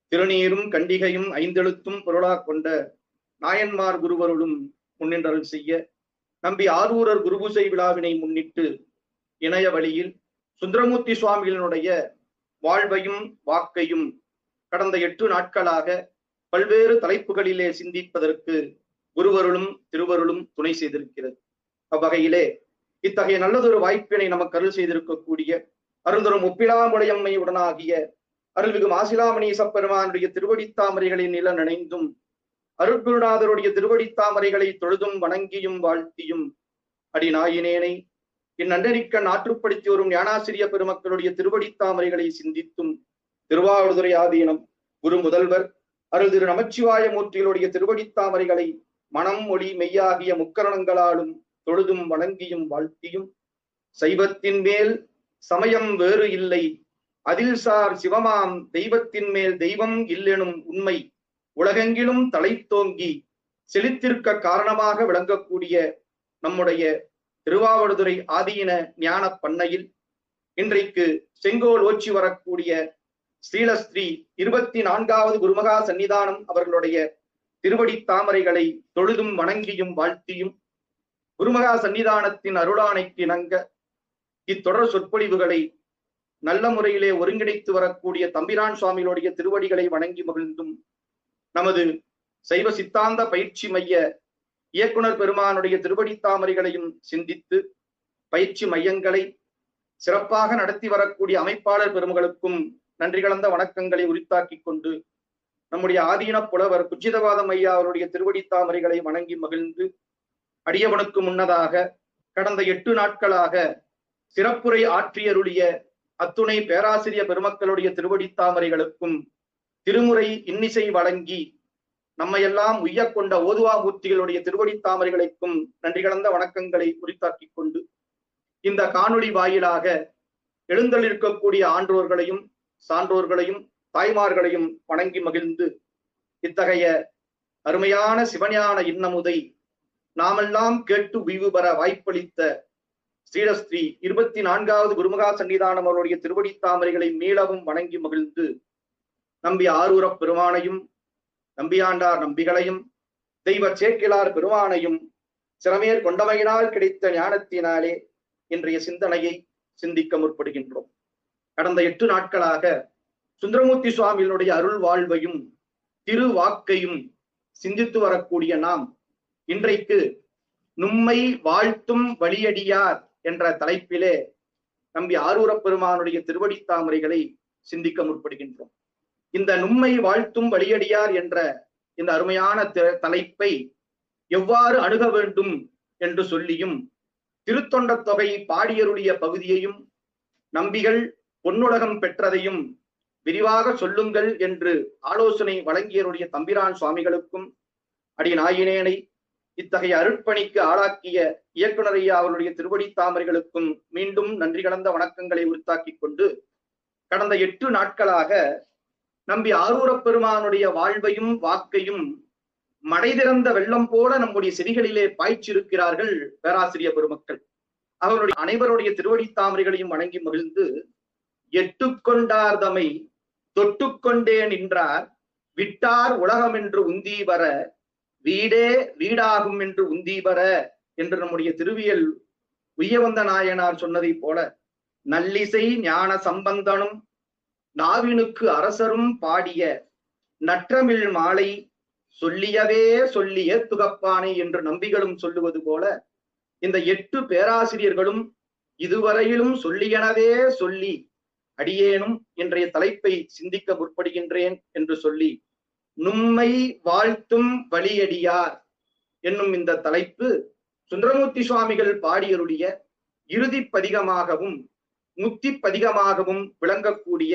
திருநீரும் கண்டிகையும் ஐந்தெழுத்தும் பொருளாக் கொண்ட நாயன்மார் குருவருளும் முன்னின்றருள் செய்ய நம்பி ஆரூரர் குருபூசை விழாவினை முன்னிட்டு இணைய வழியில் சுந்தரமூர்த்தி சுவாமிகளினுடைய வாழ்வையும் வாக்கையும் கடந்த எட்டு நாட்களாக பல்வேறு தலைப்புகளிலே சிந்திப்பதற்கு குருவருளும் திருவருளும் துணை செய்திருக்கிறது அவ்வகையிலே இத்தகைய நல்லதொரு வாய்ப்பினை நமக்கு அருள் செய்திருக்கக்கூடிய அருந்தரும் முப்பிலாமுடையம்மை உடனாகிய அருள்மிகு மாசிலாமணி சப்பெருமானுடைய திருவடித்தாமரைகளின் நில நினைந்தும் அருட்குருநாதருடைய திருவடித்தாமரைகளை தொழுதும் வணங்கியும் வாழ்த்தியும் அடி நாயினேனை இந்நன்றறிக்க நாற்றுப்படுத்தி வரும் ஞானாசிரிய பெருமக்களுடைய திருவடித்தாமரைகளை சிந்தித்தும் திருவாவூதுரை ஆதீனம் குரு முதல்வர் அருள் திரு நமச்சிவாய மூர்த்திகளுடைய திருவடித்தாமரைகளை மனம் மொழி மெய்யாகிய முக்கரணங்களாலும் தொழுதும் வணங்கியும் வாழ்த்தியும் சைவத்தின் மேல் சமயம் வேறு இல்லை அதில் சார் சிவமாம் தெய்வத்தின் மேல் தெய்வம் இல்லெனும் உண்மை உலகெங்கிலும் தலைத்தோங்கி செழித்திருக்க காரணமாக விளங்கக்கூடிய நம்முடைய திருவாவடுதுறை ஆதீன ஞான பண்ணையில் இன்றைக்கு செங்கோல் ஓச்சி வரக்கூடிய ஸ்ரீலஸ்ரீ இருபத்தி நான்காவது குருமகா சன்னிதானம் அவர்களுடைய திருவடி தாமரைகளை தொழுதும் வணங்கியும் வாழ்த்தியும் குருமகா சன்னிதானத்தின் அருளானைக்கு இணங்க இத்தொடர் சொற்பொழிவுகளை நல்ல முறையிலே ஒருங்கிணைத்து வரக்கூடிய தம்பிரான் சுவாமிகளுடைய திருவடிகளை வணங்கி மகிழ்ந்தும் நமது சைவ சித்தாந்த பயிற்சி மைய இயக்குனர் பெருமானுடைய திருவடி தாமரைகளையும் சிந்தித்து பயிற்சி மையங்களை சிறப்பாக நடத்தி வரக்கூடிய அமைப்பாளர் பெருமகளுக்கும் நன்றி கலந்த வணக்கங்களை உரித்தாக்கிக் கொண்டு நம்முடைய ஆதீன புலவர் குஜிதவாதம் ஐயா அவருடைய திருவடி தாமரைகளை வணங்கி மகிழ்ந்து அடியவனுக்கு முன்னதாக கடந்த எட்டு நாட்களாக சிறப்புரை ஆற்றியருடைய அத்துணை பேராசிரிய பெருமக்களுடைய திருவடி தாமரைகளுக்கும் திருமுறை இன்னிசை வழங்கி நம்மையெல்லாம் உய்யக் கொண்ட ஓதுவா மூர்த்திகளுடைய திருவடி தாமரைகளுக்கும் நன்றி கலந்த வணக்கங்களை உரித்தாக்கிக் கொண்டு இந்த காணொளி வாயிலாக எழுந்தளிருக்கக்கூடிய ஆன்றோர்களையும் சான்றோர்களையும் தாய்மார்களையும் வணங்கி மகிழ்ந்து இத்தகைய அருமையான சிவஞான இன்னமுதை நாமெல்லாம் கேட்டு உய்வு பெற வாய்ப்பளித்த ஸ்ரீரஸ்ரீ இருபத்தி நான்காவது குருமகா சன்னிதானம் அவருடைய திருவடி தாமரைகளை மீளவும் வணங்கி மகிழ்ந்து நம்பி ஆரூரப் பெருமானையும் நம்பியாண்டார் நம்பிகளையும் தெய்வ சேக்கிலார் பெருமானையும் சிறமேர் கொண்டமையினால் கிடைத்த ஞானத்தினாலே இன்றைய சிந்தனையை சிந்திக்க முற்படுகின்றோம் கடந்த எட்டு நாட்களாக சுந்தரமூர்த்தி சுவாமியினுடைய அருள் வாழ்வையும் திருவாக்கையும் சிந்தித்து வரக்கூடிய நாம் இன்றைக்கு நும்மை வாழ்த்தும் வழியடியார் என்ற தலைப்பிலே நம்பி ஆரூரப் பெருமானுடைய திருவடி தாமரைகளை சிந்திக்க முற்படுகின்றோம் இந்த நும்மை வாழ்த்தும் வழியடியார் என்ற இந்த அருமையான தலைப்பை எவ்வாறு அணுக வேண்டும் என்று சொல்லியும் திருத்தொண்ட தொகை பாடியருடைய பகுதியையும் நம்பிகள் பொன்னுலகம் பெற்றதையும் விரிவாக சொல்லுங்கள் என்று ஆலோசனை வழங்கியருடைய தம்பிரான் சுவாமிகளுக்கும் அடி நாயினேனை இத்தகைய அருட்பணிக்கு ஆளாக்கிய இயக்குனர் ஐயா அவருடைய திருவடி தாமரைகளுக்கும் மீண்டும் நன்றி கலந்த வணக்கங்களை உரித்தாக்கிக் கொண்டு கடந்த எட்டு நாட்களாக நம்பி ஆரூரப் பெருமானுடைய வாழ்வையும் வாக்கையும் மடை திறந்த வெள்ளம் போல நம்முடைய செடிகளிலே பாய்ச்சிருக்கிறார்கள் பேராசிரிய பெருமக்கள் அவர்களுடைய அனைவருடைய திருவடி தாமரைகளையும் வணங்கி மகிழ்ந்து எட்டு கொண்டார்தமை தொட்டுக்கொண்டே நின்றார் விட்டார் உலகம் என்று உந்தி வர வீடே வீடாகும் என்று உந்தி வர என்று நம்முடைய திருவியல் உய்யவந்த நாயனார் சொன்னதைப் போல நல்லிசை ஞான சம்பந்தனும் நாவினுக்கு அரசரும் பாடிய நற்றமிழ் மாலை சொல்லியவே சொல்லிய துகப்பானை என்று நம்பிகளும் சொல்லுவது போல இந்த எட்டு பேராசிரியர்களும் இதுவரையிலும் சொல்லியனவே சொல்லி அடியேனும் இன்றைய தலைப்பை சிந்திக்க முற்படுகின்றேன் என்று சொல்லி நும்மை வாழ்த்தும் வழியடியார் என்னும் இந்த தலைப்பு சுந்தரமூர்த்தி சுவாமிகள் பாடியருடைய இறுதி பதிகமாகவும் முத்தி பதிகமாகவும் விளங்கக்கூடிய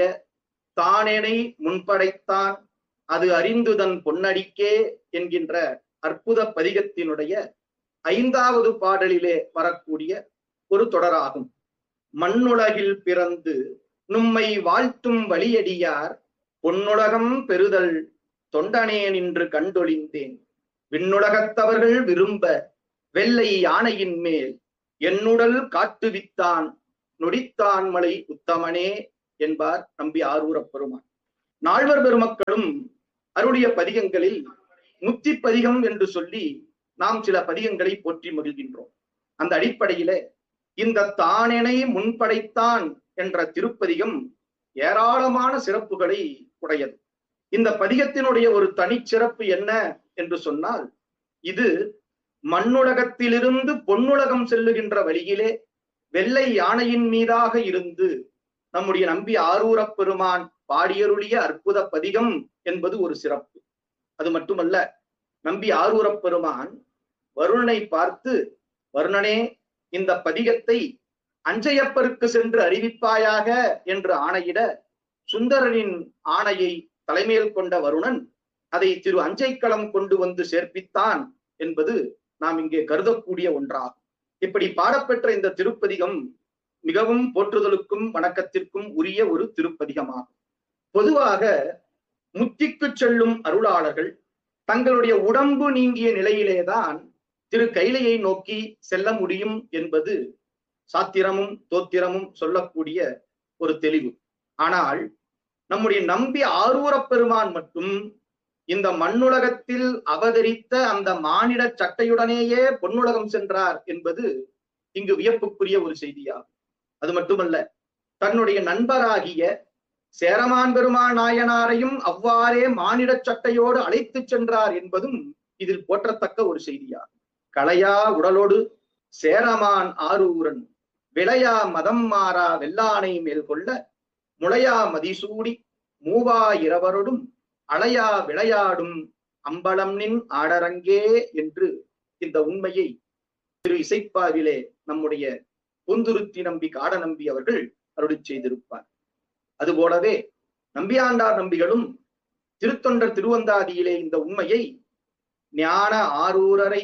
தானேனை முன்படைத்தான் அது அறிந்துதன் பொன்னடிக்கே என்கின்ற அற்புத பதிகத்தினுடைய ஐந்தாவது பாடலிலே வரக்கூடிய ஒரு தொடராகும் மண்ணுலகில் பிறந்து நும்மை வாழ்த்தும் வழியடியார் பொன்னுலகம் பெறுதல் தொண்டனே நின்று கண்டொழிந்தேன் விண்ணுலகத்தவர்கள் விரும்ப வெள்ளை யானையின் மேல் என்னுடல் காட்டுவித்தான் நொடித்தான் மலை உத்தமனே என்பார் நம்பி ஆரூரப் பெருமான் நால்வர் பெருமக்களும் அருளிய பதிகங்களில் முத்தி பதிகம் என்று சொல்லி நாம் சில பதிகங்களை போற்றி மகிழ்கின்றோம் அந்த அடிப்படையில இந்த தானெனை முன்படைத்தான் என்ற திருப்பதிகம் ஏராளமான சிறப்புகளை உடையது இந்த பதிகத்தினுடைய ஒரு தனிச்சிறப்பு என்ன என்று சொன்னால் இது மண்ணுலகத்திலிருந்து பொன்னுலகம் செல்லுகின்ற வழியிலே வெள்ளை யானையின் மீதாக இருந்து நம்முடைய நம்பி ஆரூரப் பெருமான் பாடியருளிய அற்புத பதிகம் என்பது ஒரு சிறப்பு அது மட்டுமல்ல நம்பி ஆரூரப் பெருமான் வருணனை பார்த்து வருணனே இந்த பதிகத்தை அஞ்சையப்பருக்கு சென்று அறிவிப்பாயாக என்று ஆணையிட சுந்தரனின் ஆணையை தலைமையில் கொண்ட வருணன் அதை திரு அஞ்சைக்களம் கொண்டு வந்து சேர்ப்பித்தான் என்பது நாம் இங்கே கருதக்கூடிய ஒன்றாகும் இப்படி பாடப்பெற்ற இந்த திருப்பதிகம் மிகவும் போற்றுதலுக்கும் வணக்கத்திற்கும் உரிய ஒரு திருப்பதிகமாகும் பொதுவாக முத்திக்கு செல்லும் அருளாளர்கள் தங்களுடைய உடம்பு நீங்கிய நிலையிலேதான் திரு கைலையை நோக்கி செல்ல முடியும் என்பது சாத்திரமும் தோத்திரமும் சொல்லக்கூடிய ஒரு தெளிவு ஆனால் நம்முடைய நம்பி ஆரூரப் பெருமான் மட்டும் இந்த மண்ணுலகத்தில் அவதரித்த அந்த மானிட சட்டையுடனேயே பொன்னுலகம் சென்றார் என்பது இங்கு வியப்புக்குரிய ஒரு செய்தியாகும் அது மட்டுமல்ல தன்னுடைய நண்பராகிய சேரமான் பெருமான் நாயனாரையும் அவ்வாறே மானிட சட்டையோடு அழைத்து சென்றார் என்பதும் இதில் போற்றத்தக்க ஒரு செய்தியாகும் களையா உடலோடு சேரமான் ஆரூரன் விளையா மதம் மாறா வெள்ளானை மேல் கொள்ள முளையா மதிசூடி மூவா இரவரோடும் அலையா விளையாடும் அம்பலம் நின் ஆடரங்கே என்று இந்த உண்மையை திரு இசைப்பாவிலே நம்முடைய பூந்துருத்தி நம்பி காட நம்பி அவர்கள் அருளி செய்திருப்பார் அதுபோலவே நம்பியாண்டார் நம்பிகளும் திருத்தொண்டர் திருவந்தாதியிலே இந்த உண்மையை ஞான ஆரூரரை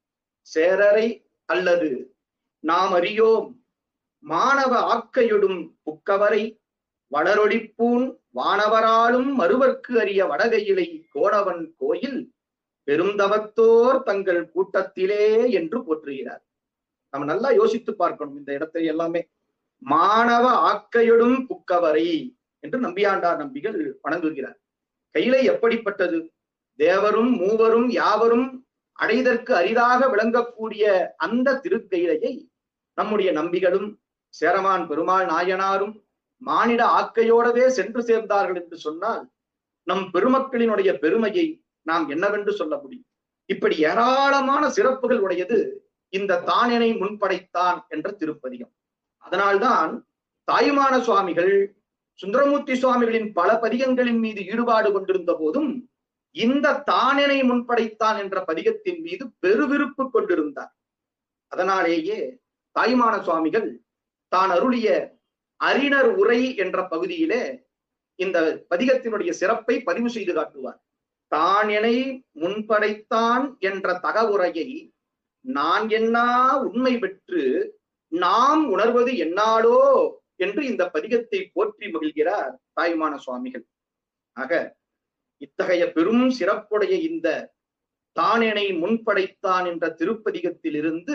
சேரரை அல்லது நாம் அறியோம் மாணவ ஆக்கையொடும் புக்கவரை வளரொளிப்பூன் வானவராலும் மறுவர்க்கு அறிய வடகையிலை கோணவன் கோயில் பெருந்தவத்தோர் தங்கள் கூட்டத்திலே என்று போற்றுகிறார் நம்ம நல்லா யோசித்து பார்க்கணும் இந்த இடத்தை எல்லாமே மாணவ ஆக்கையொடும் புக்கவரை என்று நம்பியாண்டார் நம்பிகள் வணங்குகிறார் கையிலை எப்படிப்பட்டது தேவரும் மூவரும் யாவரும் அடைதற்கு அரிதாக விளங்கக்கூடிய அந்த திருக்கையிலையை நம்முடைய நம்பிகளும் சேரமான் பெருமாள் நாயனாரும் மானிட ஆக்கையோடவே சென்று சேர்ந்தார்கள் என்று சொன்னால் நம் பெருமக்களினுடைய பெருமையை நாம் என்னவென்று சொல்ல முடியும் இப்படி ஏராளமான சிறப்புகள் உடையது இந்த தானினை முன்படைத்தான் என்ற திருப்பதிகம் அதனால்தான் தாயுமான சுவாமிகள் சுந்தரமூர்த்தி சுவாமிகளின் பல பதிகங்களின் மீது ஈடுபாடு கொண்டிருந்த போதும் இந்த தானினை முன்படைத்தான் என்ற பதிகத்தின் மீது பெருவிருப்பு கொண்டிருந்தார் அதனாலேயே தாய்மான சுவாமிகள் தான் அருளிய அறிஞர் உரை என்ற பகுதியிலே இந்த பதிகத்தினுடைய சிறப்பை பதிவு செய்து காட்டுவார் தான் எனை முன்படைத்தான் என்ற தகவுரையை நான் என்னா உண்மை பெற்று நாம் உணர்வது என்னாலோ என்று இந்த பதிகத்தை போற்றி மகிழ்கிறார் தாய்மான சுவாமிகள் ஆக இத்தகைய பெரும் சிறப்புடைய இந்த தானெனை முன்படைத்தான் என்ற திருப்பதிகத்திலிருந்து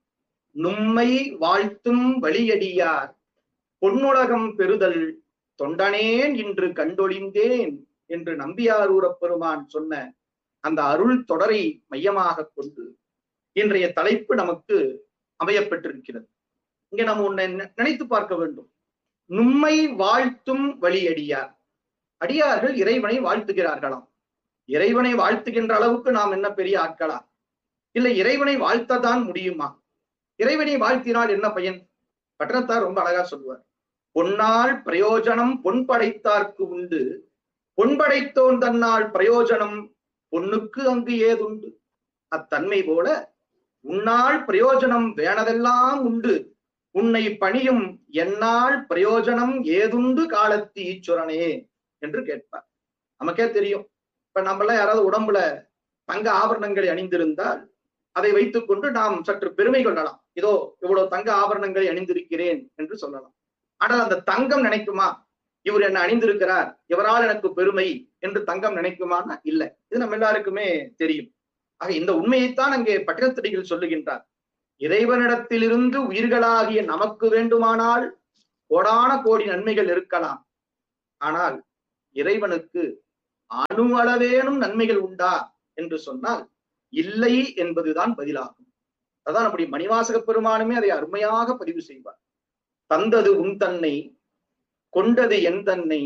நும்மை வாழ்த்தும் வழியடியார் பொன்னுலகம் பெறுதல் தொண்டனேன் இன்று கண்டொழிந்தேன் என்று நம்பியாரூரப் பெருமான் சொன்ன அந்த அருள் தொடரை மையமாக கொண்டு இன்றைய தலைப்பு நமக்கு அமையப்பட்டிருக்கிறது இங்க நம்ம உன்னை நினைத்து பார்க்க வேண்டும் நும்மை வாழ்த்தும் வழியடியார் அடியார்கள் இறைவனை வாழ்த்துகிறார்களாம் இறைவனை வாழ்த்துகின்ற அளவுக்கு நாம் என்ன பெரிய ஆட்களா இல்லை இறைவனை வாழ்த்ததான் முடியுமா இறைவனை வாழ்த்தினால் என்ன பயன் பட்டணத்தார் ரொம்ப அழகா சொல்லுவார் பொன்னால் பிரயோஜனம் பொன் படைத்தார்க்கு உண்டு பொன் படைத்தோன் தன்னால் பிரயோஜனம் பொன்னுக்கு அங்கு ஏதுண்டு அத்தன்மை போல உன்னால் பிரயோஜனம் வேணதெல்லாம் உண்டு உன்னை பணியும் என்னால் பிரயோஜனம் ஏதுண்டு காலத்து ஈச்சுரனே என்று கேட்பார் நமக்கே தெரியும் இப்ப நம்மளாம் யாராவது உடம்புல தங்க ஆபரணங்களை அணிந்திருந்தால் அதை வைத்துக் கொண்டு நாம் சற்று பெருமை கொள்ளலாம் இதோ இவ்வளவு தங்க ஆபரணங்களை அணிந்திருக்கிறேன் என்று சொல்லலாம் ஆனால் அந்த தங்கம் நினைக்குமா இவர் என்ன அணிந்திருக்கிறார் இவரால் எனக்கு பெருமை என்று தங்கம் நினைக்குமான்னா இல்லை இது நம்ம எல்லாருக்குமே தெரியும் ஆக இந்த உண்மையைத்தான் அங்கே பட்டினத்தடிகள் சொல்லுகின்றார் இறைவனிடத்திலிருந்து உயிர்களாகிய நமக்கு வேண்டுமானால் கோடான கோடி நன்மைகள் இருக்கலாம் ஆனால் இறைவனுக்கு அணுவளவேனும் நன்மைகள் உண்டா என்று சொன்னால் இல்லை என்பதுதான் பதிலாகும் அதான் நம்முடைய மணிவாசக பெருமானுமே அதை அருமையாக பதிவு செய்வார் தந்தது உன் தன்னை கொண்டது என் தன்னை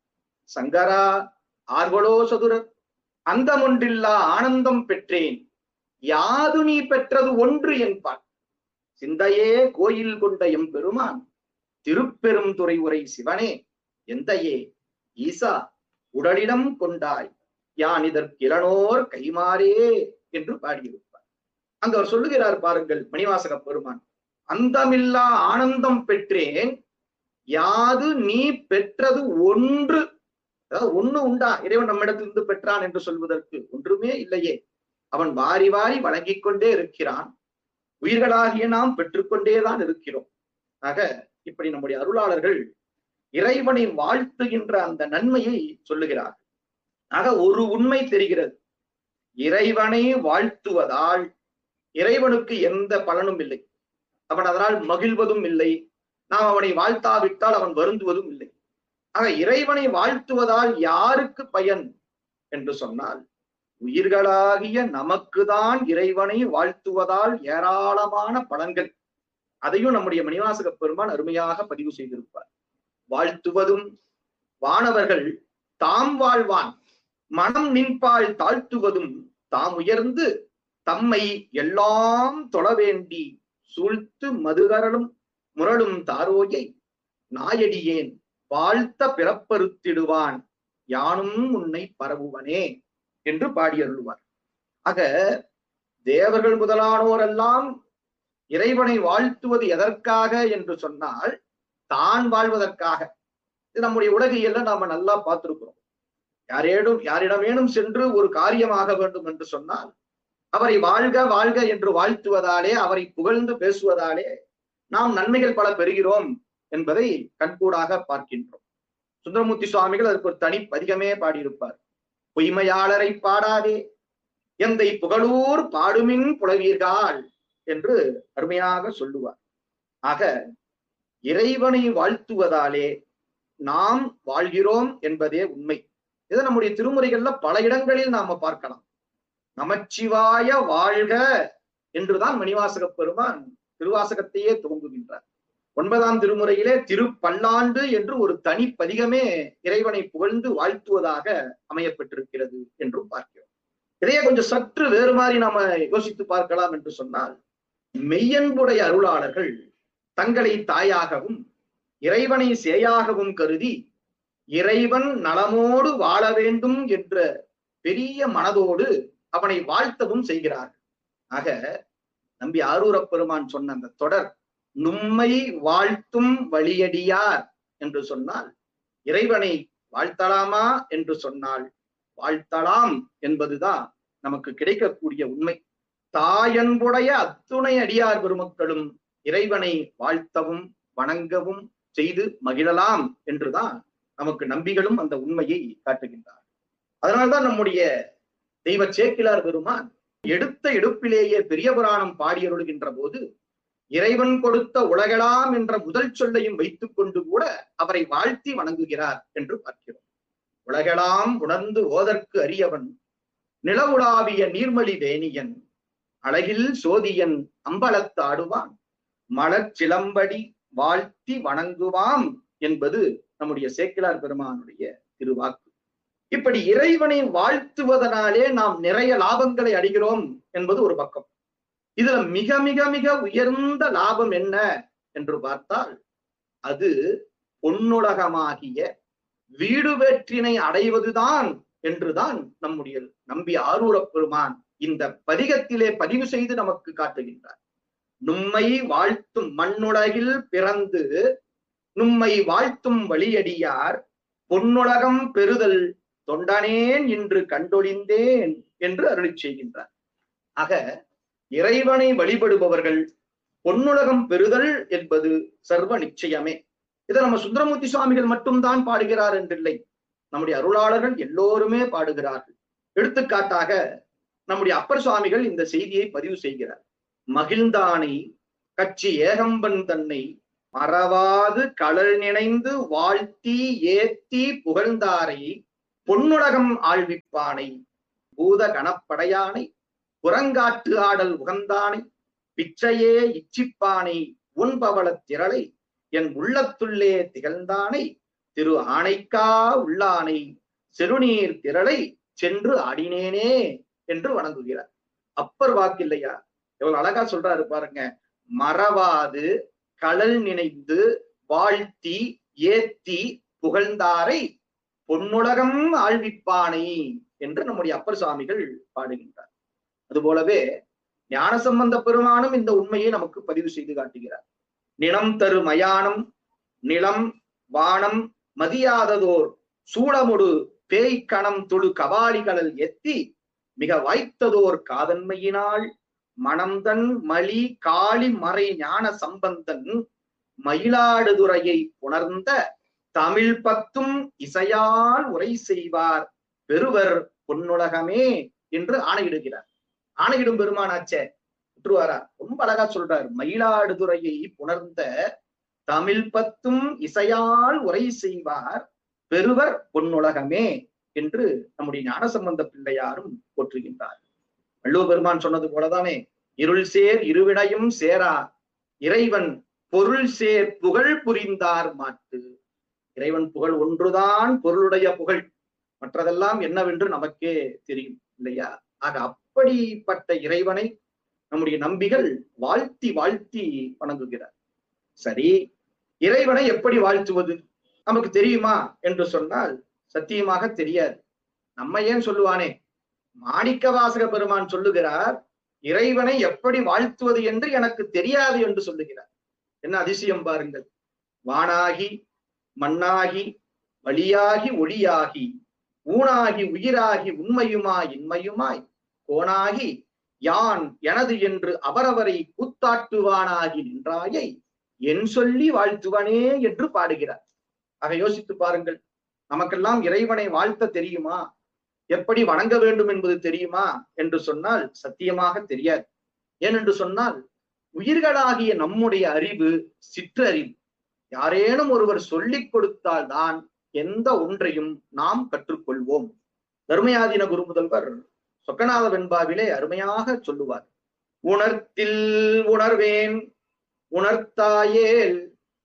சங்கரா ஆர்வலோ சதுரர் அந்தமொன்றில்லா ஆனந்தம் பெற்றேன் யாது நீ பெற்றது ஒன்று என்பான் சிந்தையே கோயில் கொண்ட எம் பெருமான் திருப்பெரும் துறை உரை சிவனே எந்தையே ஈசா உடலிடம் கொண்டாய் யான் இதற்கிலனோர் கைமாறே என்று பாடியிருப்பார் அங்க அவர் சொல்லுகிறார் பாருங்கள் மணிவாசக பெருமான் அந்தமில்லா ஆனந்தம் பெற்றேன் யாது நீ பெற்றது ஒன்று அதாவது ஒண்ணு உண்டா இறைவன் நம்மிடத்திலிருந்து பெற்றான் என்று சொல்வதற்கு ஒன்றுமே இல்லையே அவன் வாரி வாரி வழங்கிக் கொண்டே இருக்கிறான் உயிர்களாகிய நாம் பெற்றுக்கொண்டேதான் இருக்கிறோம் ஆக இப்படி நம்முடைய அருளாளர்கள் இறைவனை வாழ்த்துகின்ற அந்த நன்மையை சொல்லுகிறார் ஆக ஒரு உண்மை தெரிகிறது இறைவனை வாழ்த்துவதால் இறைவனுக்கு எந்த பலனும் இல்லை அவன் அதனால் மகிழ்வதும் இல்லை நாம் அவனை வாழ்த்தாவிட்டால் அவன் வருந்துவதும் இல்லை ஆக இறைவனை வாழ்த்துவதால் யாருக்கு பயன் என்று சொன்னால் உயிர்களாகிய நமக்குதான் இறைவனை வாழ்த்துவதால் ஏராளமான பலன்கள் அதையும் நம்முடைய மணிவாசக பெருமான் அருமையாக பதிவு செய்திருப்பார் வாழ்த்துவதும் வானவர்கள் தாம் வாழ்வான் மனம் நின்பால் தாழ்த்துவதும் தாம் உயர்ந்து தம்மை எல்லாம் தொழ வேண்டி சூழ்த்து மதுகரலும் முரளும் தாரோயை நாயடியேன் வாழ்த்த பிறப்பறுத்திடுவான் யானும் உன்னை பரவுவனே என்று பாடியருள்வார் ஆக தேவர்கள் முதலானோரெல்லாம் இறைவனை வாழ்த்துவது எதற்காக என்று சொன்னால் தான் வாழ்வதற்காக இது நம்முடைய உலகையெல்லாம் நாம நல்லா பார்த்திருக்கிறோம் யாரேடும் யாரிடமேனும் சென்று ஒரு காரியமாக வேண்டும் என்று சொன்னால் அவரை வாழ்க வாழ்க என்று வாழ்த்துவதாலே அவரை புகழ்ந்து பேசுவதாலே நாம் நன்மைகள் பல பெறுகிறோம் என்பதை கண்கூடாக பார்க்கின்றோம் சுந்தரமூர்த்தி சுவாமிகள் அதற்கு ஒரு தனி பதிகமே பாடியிருப்பார் பொய்மையாளரை பாடாதே எந்தை புகழூர் பாடுமின் புலவீர்கள் என்று அருமையாக சொல்லுவார் ஆக இறைவனை வாழ்த்துவதாலே நாம் வாழ்கிறோம் என்பதே உண்மை இதை நம்முடைய திருமுறைகள்ல பல இடங்களில் நாம பார்க்கலாம் நமச்சிவாய வாழ்க என்றுதான் மணிவாசக பெருமான் திருவாசகத்தையே துவங்குகின்றார் ஒன்பதாம் திருமுறையிலே திருப்பல்லாண்டு என்று ஒரு தனி பதிகமே இறைவனை புகழ்ந்து வாழ்த்துவதாக அமையப்பட்டிருக்கிறது என்றும் பார்க்கிறோம் இதையே கொஞ்சம் சற்று வேறு மாதிரி நாம யோசித்து பார்க்கலாம் என்று சொன்னால் மெய்யன்புடைய அருளாளர்கள் தங்களை தாயாகவும் இறைவனை சேயாகவும் கருதி இறைவன் நலமோடு வாழ வேண்டும் என்ற பெரிய மனதோடு அவனை வாழ்த்தவும் செய்கிறார்கள் ஆக நம்பி ஆரூரப் பெருமான் சொன்ன அந்த தொடர் நும்மை வாழ்த்தும் வழியடியார் என்று சொன்னால் இறைவனை வாழ்த்தலாமா என்று சொன்னால் வாழ்த்தலாம் என்பதுதான் நமக்கு கிடைக்கக்கூடிய உண்மை தாயன்புடைய அத்துணை அடியார் பெருமக்களும் இறைவனை வாழ்த்தவும் வணங்கவும் செய்து மகிழலாம் என்றுதான் நமக்கு நம்பிகளும் அந்த உண்மையை காட்டுகின்றார் அதனால்தான் நம்முடைய தெய்வ சேக்கிலார் பெருமான் எடுத்த எடுப்பிலேயே பெரிய புராணம் பாடியருளுகின்ற போது இறைவன் கொடுத்த உலகலாம் என்ற முதல் சொல்லையும் வைத்துக் கொண்டு கூட அவரை வாழ்த்தி வணங்குகிறார் என்று பார்க்கிறோம் உலகலாம் உணர்ந்து ஓதற்கு அரியவன் நிலவுலாவிய நீர்மலி வேணியன் அழகில் சோதியன் அம்பலத்தாடுவான் மலர் சிலம்படி வாழ்த்தி வணங்குவாம் என்பது நம்முடைய சேக்கிலார் பெருமானுடைய திருவாக்கு இப்படி இறைவனை வாழ்த்துவதனாலே நாம் நிறைய லாபங்களை அடைகிறோம் என்பது ஒரு பக்கம் இதுல மிக மிக மிக உயர்ந்த லாபம் என்ன என்று பார்த்தால் அது பொன்னுலகமாகிய வீடு வேற்றினை அடைவதுதான் என்றுதான் நம்முடைய நம்பி ஆரூரப் பெருமான் இந்த பதிகத்திலே பதிவு செய்து நமக்கு காட்டுகின்றார் நும்மை வாழ்த்தும் மண்ணுலகில் பிறந்து நும்மை வாழ்த்தும் வழியடியார் பொன்னுலகம் பெறுதல் தொண்டனேன் இன்று கண்டொழிந்தேன் என்று அருளி செய்கின்றார் ஆக இறைவனை வழிபடுபவர்கள் பொன்னுலகம் பெறுதல் என்பது சர்வ நிச்சயமே இதை நம்ம சுந்தரமூர்த்தி சுவாமிகள் மட்டும்தான் பாடுகிறார் என்றில்லை நம்முடைய அருளாளர்கள் எல்லோருமே பாடுகிறார்கள் எடுத்துக்காட்டாக நம்முடைய அப்பர் சுவாமிகள் இந்த செய்தியை பதிவு செய்கிறார் மகிழ்ந்தானை கட்சி ஏகம்பன் தன்னை மறவாது களல் நினைந்து வாழ்த்தி ஏத்தி புகழ்ந்தாரை பொன்னுலகம் ஆழ்விப்பானை பூத கணப்படையானை புறங்காட்டு ஆடல் உகந்தானை பிச்சையே இச்சிப்பானை உன்பவளத் திரளை என் உள்ளத்துள்ளே திகழ்ந்தானை திரு ஆணைக்கா உள்ளானை செருநீர் திரளை சென்று ஆடினேனே என்று வணங்குகிறார் அப்பர் வாக்கு இல்லையா எவ்வளவு அழகா சொல்றாரு பாருங்க மறவாது களல் நினைந்து வாழ்த்தி ஏத்தி புகழ்ந்தாரை பொன்னுலகம் ஆழ்விப்பானை என்று நம்முடைய அப்பர் சுவாமிகள் பாடுகின்றார் அதுபோலவே ஞானசம்பந்த பெருமானும் இந்த உண்மையை நமக்கு பதிவு செய்து காட்டுகிறார் நிலம் தரு மயானம் நிலம் வானம் மதியாததோர் சூடமுடு பேய்க்கணம் தொழு கபாலிகளல் எத்தி மிக வாய்த்ததோர் காதன்மையினால் மணம்தன் மலி காளி மறை ஞான சம்பந்தன் மயிலாடுதுறையை புணர்ந்த தமிழ் பத்தும் இசையால் உரை செய்வார் பெருவர் பொன்னுலகமே என்று ஆணையிடுகிறார் ஆணையிடும் பெருமானாச்சே விட்டுருவாரா ரொம்ப அழகா சொல்றார் மயிலாடுதுறையை புணர்ந்த தமிழ் பத்தும் இசையால் உரை செய்வார் பெருவர் பொன்னுலகமே என்று நம்முடைய ஞானசம்பந்த பிள்ளையாரும் போற்றுகின்றார் வள்ளுவ பெருமான் சொன்னது போலதானே இருள் சேர் இருவினையும் சேரா இறைவன் பொருள் சேர் புகழ் புரிந்தார் மாட்டு இறைவன் புகழ் ஒன்றுதான் பொருளுடைய புகழ் மற்றதெல்லாம் என்னவென்று நமக்கே தெரியும் இல்லையா ஆக அப்படிப்பட்ட இறைவனை நம்முடைய நம்பிகள் வாழ்த்தி வாழ்த்தி வணங்குகிறார் சரி இறைவனை எப்படி வாழ்த்துவது நமக்கு தெரியுமா என்று சொன்னால் சத்தியமாக தெரியாது நம்ம ஏன் சொல்லுவானே மாணிக்க வாசக பெருமான் சொல்லுகிறார் இறைவனை எப்படி வாழ்த்துவது என்று எனக்கு தெரியாது என்று சொல்லுகிறார் என்ன அதிசயம் பாருங்கள் வானாகி மண்ணாகி வழியாகி ஒளியாகி ஊனாகி உயிராகி உண்மையுமாய் இன்மையுமாய் கோணாகி யான் எனது என்று அவரவரை கூத்தாட்டுவானாகி நின்றாயை என் சொல்லி வாழ்த்துவனே என்று பாடுகிறார் ஆக யோசித்து பாருங்கள் நமக்கெல்லாம் இறைவனை வாழ்த்த தெரியுமா எப்படி வணங்க வேண்டும் என்பது தெரியுமா என்று சொன்னால் சத்தியமாக தெரியாது ஏனென்று சொன்னால் உயிர்களாகிய நம்முடைய அறிவு சிற்றறிவு யாரேனும் ஒருவர் சொல்லிக் கொடுத்தால்தான் எந்த ஒன்றையும் நாம் கற்றுக்கொள்வோம் தர்மயாதீன குரு முதல்வர் சொக்கநாத வெண்பாவிலே அருமையாக சொல்லுவார் உணர்த்தில் உணர்வேன் உணர்த்தாயேல்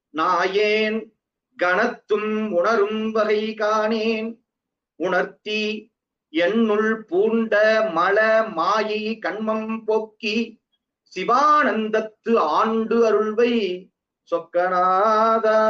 நாயேன் கணத்தும் உணரும் வகை காணேன் உணர்த்தி என்னுள் பூண்ட மல மாயை கண்மம் போக்கி சிவானந்தத்து ஆண்டு அருள்வை சொக்கநாதா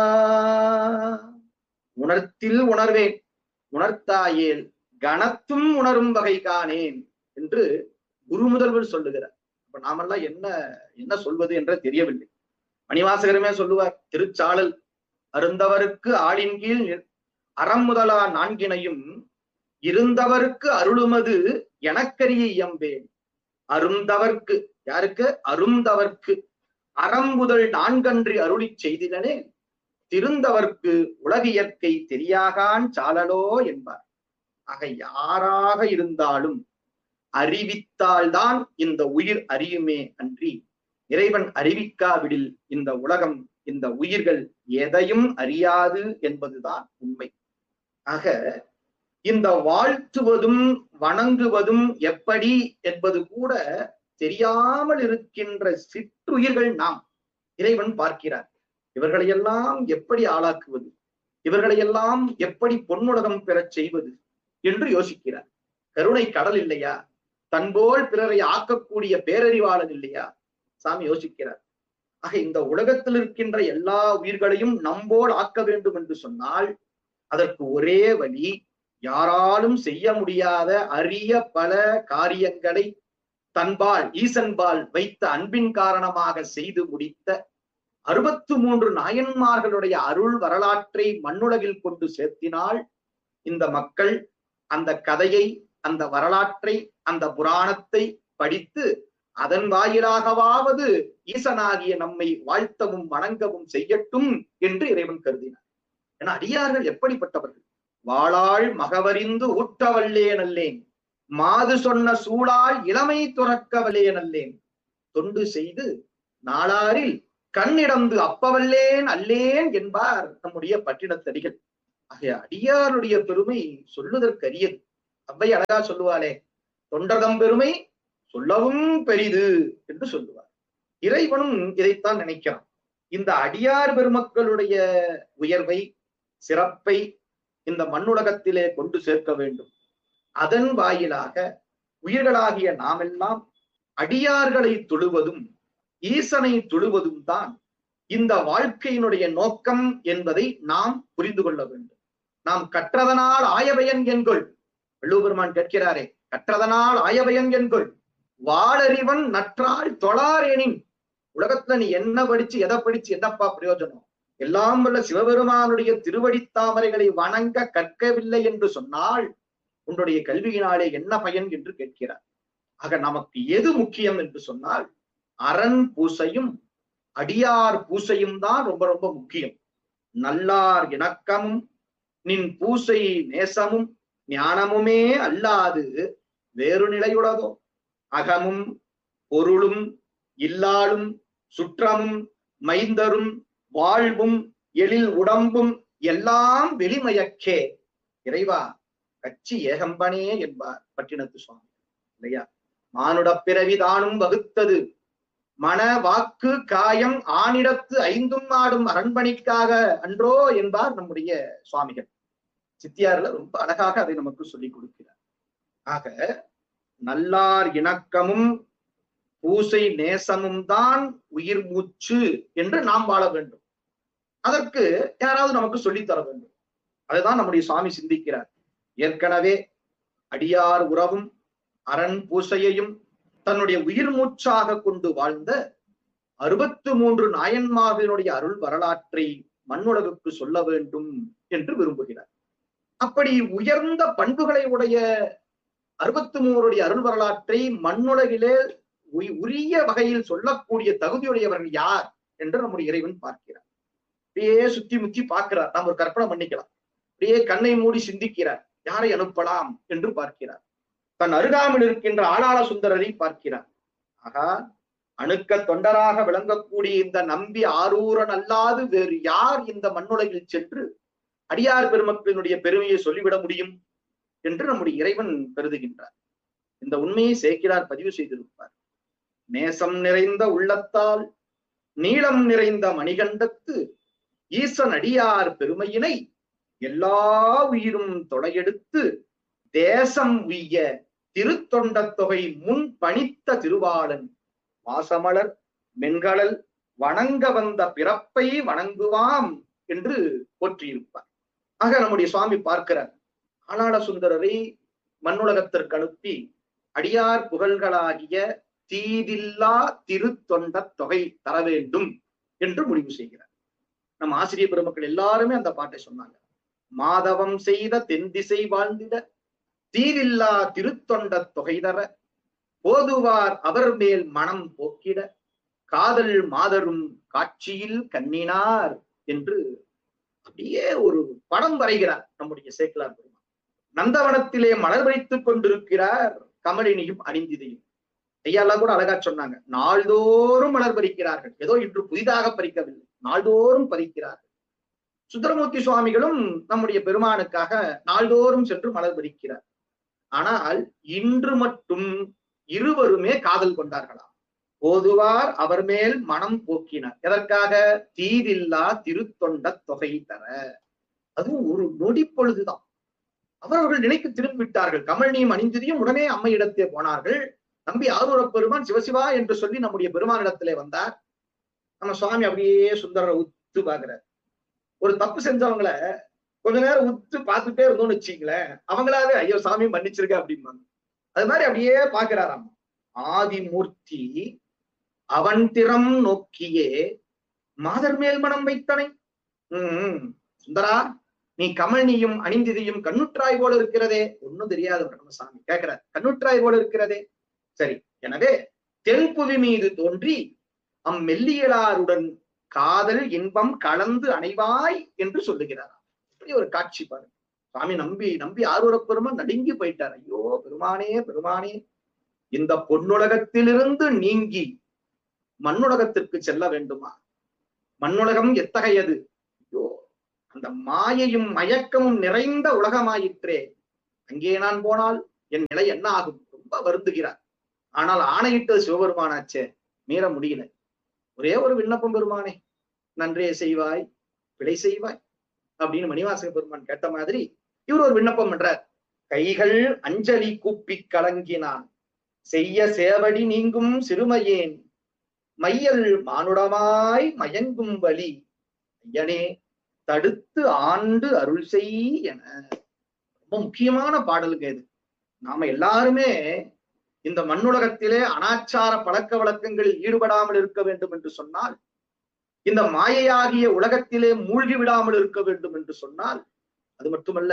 உணர்த்தில் உணர்வேன் உணர்த்தாயேல் கணத்தும் உணரும் வகை காணேன் என்று குரு முதல்வர் சொல்லுகிறார் இப்ப நாமெல்லாம் என்ன என்ன சொல்வது என்ற தெரியவில்லை மணிவாசகருமே சொல்லுவார் திருச்சாளல் அருந்தவருக்கு ஆளின் கீழ் அறம் முதலா நான்கினையும் இருந்தவருக்கு அருளுமது எனக்கரிய இயம்பேன் அருந்தவர்க்கு யாருக்கு அருந்தவர்க்கு அறம்புதல் நான்கன்றி அருளிச் செய்திடனே திருந்தவர்க்கு உலக இயற்கை தெரியாகான் சாலலோ என்பார் ஆக யாராக இருந்தாலும் அறிவித்தால்தான் இந்த உயிர் அறியுமே அன்றி இறைவன் அறிவிக்காவிடில் இந்த உலகம் இந்த உயிர்கள் எதையும் அறியாது என்பதுதான் உண்மை ஆக இந்த வாழ்த்துவதும் வணங்குவதும் எப்படி என்பது கூட தெரியாமல் இருக்கின்ற சிற்றுயிர்கள் நாம் இறைவன் பார்க்கிறார் இவர்களையெல்லாம் எப்படி ஆளாக்குவது இவர்களையெல்லாம் எப்படி பொன்னுலகம் பெறச் செய்வது என்று யோசிக்கிறார் கருணை கடல் இல்லையா தன்போல் பிறரை ஆக்கக்கூடிய பேரறிவாளன் இல்லையா சாமி யோசிக்கிறார் ஆக இந்த உலகத்தில் இருக்கின்ற எல்லா உயிர்களையும் நம்போல் ஆக்க வேண்டும் என்று சொன்னால் அதற்கு ஒரே வழி யாராலும் செய்ய முடியாத அரிய பல காரியங்களை தன்பால் ஈசன்பால் வைத்த அன்பின் காரணமாக செய்து முடித்த அறுபத்து மூன்று நாயன்மார்களுடைய அருள் வரலாற்றை மண்ணுலகில் கொண்டு சேர்த்தினால் இந்த மக்கள் அந்த கதையை அந்த வரலாற்றை அந்த புராணத்தை படித்து அதன் வாயிலாகவாவது ஈசனாகிய நம்மை வாழ்த்தவும் வணங்கவும் செய்யட்டும் என்று இறைவன் கருதினார் என அடியார்கள் எப்படிப்பட்டவர்கள் வாளாள் மகவறிந்து ஊட்டவல்லே நல்லேன் மாது சொன்ன சூழால் இளமை துறக்கவலே நல்லேன் தொண்டு செய்து நாளாரில் கண்ணிடந்து அப்பவல்லேன் அல்லேன் என்பார் நம்முடைய பட்டினத்தடிகள் ஆகிய அடியாருடைய பெருமை சொல்லுதற்கரியது அவ்வை அழகா சொல்லுவாளே தொண்டர்தம் பெருமை சொல்லவும் பெரிது என்று சொல்லுவார் இறைவனும் இதைத்தான் நினைக்கிறான் இந்த அடியார் பெருமக்களுடைய உயர்வை சிறப்பை இந்த மண்ணுலகத்திலே கொண்டு சேர்க்க வேண்டும் அதன் வாயிலாக உயிர்களாகிய நாமெல்லாம் அடியார்களை தொழுவதும் ஈசனை தொழுவதும் தான் இந்த வாழ்க்கையினுடைய நோக்கம் என்பதை நாம் புரிந்து கொள்ள வேண்டும் நாம் கற்றதனால் ஆயபயன் என்கொள் வள்ளுவபெருமான் கேட்கிறாரே கற்றதனால் ஆயபயன் என்கொள் வாளறிவன் நற்றாள் தொழாரேனின் உலகத்துல நீ என்ன படிச்சு எதை படிச்சு என்னப்பா பிரயோஜனம் எல்லாம் வல்ல சிவபெருமானுடைய திருவடி தாமரைகளை வணங்க கற்கவில்லை என்று சொன்னால் உன்னுடைய கல்வியினாலே என்ன பயன் என்று கேட்கிறார் ஆக நமக்கு எது முக்கியம் என்று சொன்னால் அரண் பூசையும் அடியார் பூசையும் தான் ரொம்ப ரொம்ப முக்கியம் நல்லார் இணக்கமும் நின் பூசை நேசமும் ஞானமுமே அல்லாது வேறு நிலையுள்ளதோ அகமும் பொருளும் இல்லாளும் சுற்றமும் மைந்தரும் வாழ்வும் எழில் உடம்பும் எல்லாம் வெளிமயக்கே இறைவா கட்சி ஏகம்பனே என்பார் பட்டினத்து சுவாமி இல்லையா மானுடப் பிறவி தானும் வகுத்தது மன வாக்கு காயம் ஆணிடத்து ஐந்தும் ஆடும் அரண்மனைக்காக அன்றோ என்பார் நம்முடைய சுவாமிகள் சித்தியார்ல ரொம்ப அழகாக அதை நமக்கு சொல்லிக் கொடுக்கிறார் ஆக நல்லார் இணக்கமும் பூசை நேசமும் தான் உயிர் மூச்சு என்று நாம் வாழ வேண்டும் அதற்கு யாராவது நமக்கு சொல்லித் தர வேண்டும் அதுதான் நம்முடைய சுவாமி சிந்திக்கிறார் ஏற்கனவே அடியார் உறவும் அரண் பூசையையும் தன்னுடைய உயிர் மூச்சாக கொண்டு வாழ்ந்த அறுபத்து மூன்று நாயன்மார்களினுடைய அருள் வரலாற்றை மண்ணுலகுக்கு சொல்ல வேண்டும் என்று விரும்புகிறார் அப்படி உயர்ந்த பண்புகளை உடைய அறுபத்து மூவருடைய அருள் வரலாற்றை மண்ணுலகிலே உய்- உரிய வகையில் சொல்லக்கூடிய தகுதியுடையவர்கள் யார் என்று நம்முடைய இறைவன் பார்க்கிறார் அப்படியே சுத்தி முத்தி பார்க்கிறார் நாம் ஒரு கற்பனை பண்ணிக்கலாம் அப்படியே கண்ணை மூடி சிந்திக்கிறார் யாரை அனுப்பலாம் என்று பார்க்கிறார் தன் அருகாமையில் இருக்கின்ற ஆளாள சுந்தரரை பார்க்கிறார் ஆகா அணுக்க தொண்டராக விளங்கக்கூடிய இந்த நம்பி ஆரூரன் அல்லாது வேறு யார் இந்த மண்ணுலகில் சென்று அடியார் பெருமக்களினுடைய பெருமையை சொல்லிவிட முடியும் என்று நம்முடைய இறைவன் கருதுகின்றார் இந்த உண்மையை சேக்கிரார் பதிவு செய்திருப்பார் நேசம் நிறைந்த உள்ளத்தால் நீளம் நிறைந்த மணிகண்டத்து ஈசன் அடியார் பெருமையினை எல்லா உயிரும் தொடையெடுத்து தேசம் உய்ய திருத்தொண்டத் தொகை முன் பணித்த திருவாளன் வாசமலர் மென்கடல் வணங்க வந்த பிறப்பை வணங்குவாம் என்று போற்றியிருப்பார் ஆக நம்முடைய சுவாமி பார்க்கிறார் ஆளாள சுந்தரரை மண்ணுலகத்திற்கு அனுப்பி அடியார் புகழ்களாகிய தீதில்லா திருத்தொண்ட தொகை தர வேண்டும் என்று முடிவு செய்கிறார் நம் ஆசிரியர் பெருமக்கள் எல்லாருமே அந்த பாட்டை சொன்னாங்க மாதவம் செய்த தென் திசை வாழ்ந்திட தீதில்லா திருத்தொண்ட தொகை தர போதுவார் அவர் மேல் மனம் போக்கிட காதல் மாதரும் காட்சியில் கண்ணினார் என்று அப்படியே ஒரு படம் வரைகிறார் நம்முடைய சேக்கலார் பெருமான் நந்தவனத்திலே மலர் வைத்துக் கொண்டிருக்கிறார் கமலினியும் அணிந்திதையும் ஐயாலாம் கூட அழகா சொன்னாங்க நாள்தோறும் மலர் பறிக்கிறார்கள் ஏதோ இன்று புதிதாக பறிக்கவில்லை நாள்தோறும் பறிக்கிறார்கள் சுந்தரமூர்த்தி சுவாமிகளும் நம்முடைய பெருமானுக்காக நாள்தோறும் சென்று மலர் பறிக்கிறார் ஆனால் இன்று மட்டும் இருவருமே காதல் கொண்டார்களாம் போதுவார் அவர் மேல் மனம் போக்கினார் எதற்காக தீதில்லா திருத்தொண்ட தொகை தர அதுவும் ஒரு நொடி பொழுதுதான் அவரவர்கள் நினைக்கு திரும்பி விட்டார்கள் கமலினியும் அணிந்திரியும் உடனே அம்மையிடத்தே போனார்கள் நம்பி ஆரூர பெருமான் சிவசிவா என்று சொல்லி நம்முடைய பெருமானிடத்திலே வந்தார் நம்ம சுவாமி அப்படியே சுந்தரரை உத்து பாக்குறார் ஒரு தப்பு செஞ்சவங்கள கொஞ்ச நேரம் உத்து பார்த்துட்டே இருந்தோம்னு வச்சுங்களேன் அவங்களாவே ஐயோ சாமி மன்னிச்சிருக்க அப்படிம்பாங்க அது மாதிரி அப்படியே பாக்குறாராம் ஆதிமூர்த்தி அவன் திறம் நோக்கியே மாதர் மேல் மனம் வைத்தனை உம் சுந்தரா நீ கமல்னியும் அணிந்திதையும் கண்ணுற்றாய் போல இருக்கிறதே ஒன்னும் தெரியாது நம்ம சாமி கேட்கிறார் கண்ணுற்றாய் போல இருக்கிறதே சரி எனவே தென்புவி மீது தோன்றி அம்மெல்லியலாருடன் காதல் இன்பம் கலந்து அணைவாய் என்று சொல்லுகிறாராம் இப்படி ஒரு காட்சி பாருங்க சாமி நம்பி நம்பி ஆரூர பெருமான் நடுங்கி போயிட்டார் ஐயோ பெருமானே பெருமானே இந்த பொன்னுலகத்திலிருந்து நீங்கி மண்ணுலகத்திற்கு செல்ல வேண்டுமா மண்ணுலகம் எத்தகையது ஐயோ அந்த மாயையும் மயக்கமும் நிறைந்த உலகமாயிற்றே அங்கே நான் போனால் என் நிலை என்ன ஆகும் ரொம்ப வருந்துகிறார் ஆனால் ஆணையிட்டது சிவபெருமானாச்சே மீற முடியல ஒரே ஒரு விண்ணப்பம் பெருமானே நன்றே செய்வாய் பிழை செய்வாய் அப்படின்னு மணிவாசக பெருமான் கேட்ட மாதிரி இவர் ஒரு விண்ணப்பம் பண்றார் கைகள் அஞ்சலி கூப்பி கலங்கினான் செய்ய சேவடி நீங்கும் சிறுமையேன் மையல் மானுடமாய் மயங்கும் வழி ஐயனே தடுத்து ஆண்டு அருள் செய் என ரொம்ப முக்கியமான பாடலுங்க இது நாம எல்லாருமே இந்த மண்ணுலகத்திலே அனாச்சார பழக்க வழக்கங்களில் ஈடுபடாமல் இருக்க வேண்டும் என்று சொன்னால் இந்த மாயையாகிய உலகத்திலே மூழ்கி விடாமல் இருக்க வேண்டும் என்று சொன்னால் அது மட்டுமல்ல